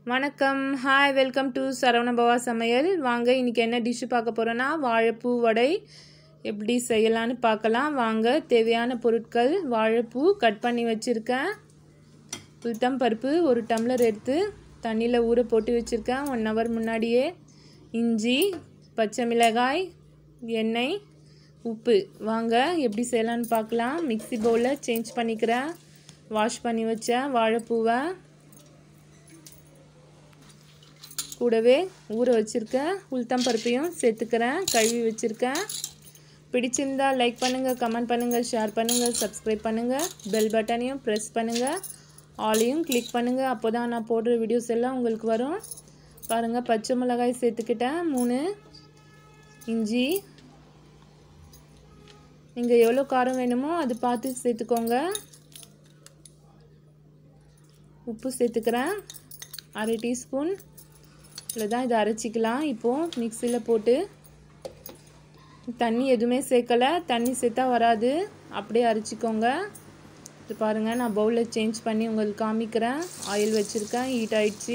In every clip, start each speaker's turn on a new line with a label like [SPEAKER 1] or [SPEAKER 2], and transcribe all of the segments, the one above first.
[SPEAKER 1] வணக்கம் hi welcome to Saravanabhava சமையல் வாங்க இன்றைக்கி என்ன டிஷ்ஷு பார்க்க போகிறோன்னா வாழைப்பூ வடை எப்படி செய்யலான்னு பார்க்கலாம் வாங்க தேவையான பொருட்கள் வாழைப்பூ கட் பண்ணி வச்சுருக்கேன் உளுத்தம் பருப்பு ஒரு டம்ளர் எடுத்து தண்ணியில் ஊற போட்டு வச்சுருக்கேன் ஒன் ஹவர் முன்னாடியே இஞ்சி பச்சை மிளகாய் எண்ணெய் உப்பு வாங்க எப்படி செய்யலான்னு பார்க்கலாம் மிக்ஸி பவுலில் சேஞ்ச் பண்ணிக்கிறேன் வாஷ் பண்ணி வச்ச வாழைப்பூவை கூடவே ஊற வச்சுருக்கேன் உளுத்தம் பருப்பையும் சேர்த்துக்கிறேன் கழுவி வச்சுருக்கேன் பிடிச்சிருந்தா லைக் பண்ணுங்கள் கமெண்ட் பண்ணுங்கள் ஷேர் பண்ணுங்கள் சப்ஸ்கிரைப் பண்ணுங்கள் பெல் பட்டனையும் ப்ரெஸ் பண்ணுங்கள் ஆலையும் கிளிக் பண்ணுங்கள் அப்போ தான் நான் போடுற வீடியோஸ் எல்லாம் உங்களுக்கு வரும் பாருங்கள் பச்சை மிளகாய் சேர்த்துக்கிட்டேன் மூணு இஞ்சி நீங்கள் எவ்வளோ காரம் வேணுமோ அது பார்த்து சேர்த்துக்கோங்க உப்பு சேர்த்துக்கிறேன் அரை டீஸ்பூன் இதில் தான் இதை அரைச்சிக்கலாம் இப்போது மிக்சியில் போட்டு தண்ணி எதுவுமே சேர்க்கலை தண்ணி சேர்த்தா வராது அப்படியே அரைச்சிக்கோங்க இது பாருங்கள் நான் பவுலில் சேஞ்ச் பண்ணி உங்களுக்கு காமிக்கிறேன் ஆயில் வச்சுருக்கேன் ஹீட் ஆயிடுச்சு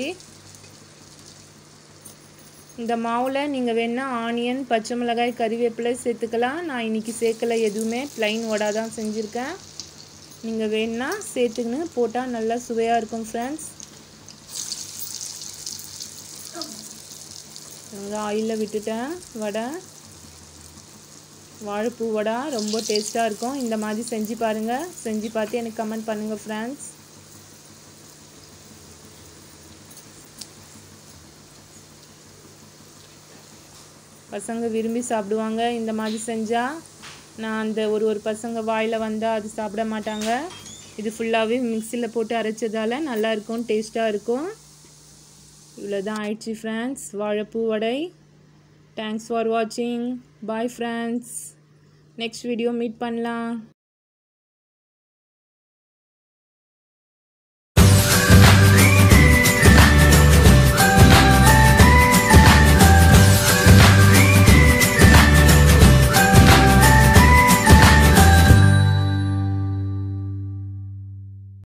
[SPEAKER 1] இந்த மாவில் நீங்கள் வேணால் ஆனியன் பச்சை மிளகாய் கறிவேப்பிலை சேர்த்துக்கலாம் நான் இன்றைக்கி சேர்க்கலை எதுவுமே ப்ளைன் வடை தான் செஞ்சுருக்கேன் நீங்கள் வேணுன்னா சேர்த்துக்கின்னு போட்டால் நல்லா சுவையாக இருக்கும் ஃப்ரெண்ட்ஸ் நல்லா ஆயிலில் விட்டுட்டேன் வடை வாழைப்பூ வடை ரொம்ப டேஸ்ட்டாக இருக்கும் இந்த மாதிரி செஞ்சு பாருங்கள் செஞ்சு பார்த்து எனக்கு கமெண்ட் பண்ணுங்கள் ஃப்ரெண்ட்ஸ் பசங்க விரும்பி சாப்பிடுவாங்க இந்த மாதிரி செஞ்சால் நான் அந்த ஒரு ஒரு பசங்க வாயில் வந்தால் அது சாப்பிட மாட்டாங்க இது ஃபுல்லாகவே மிக்சியில் போட்டு அரைச்சதால் நல்லாயிருக்கும் டேஸ்ட்டாக இருக்கும் இவ்வளோதான் ஆயிடுச்சு ஃப்ரெண்ட்ஸ் வாழைப்பூ வடை தேங்க்ஸ் ஃபார் வாட்சிங் bye friends next video meet பண்ணலாம்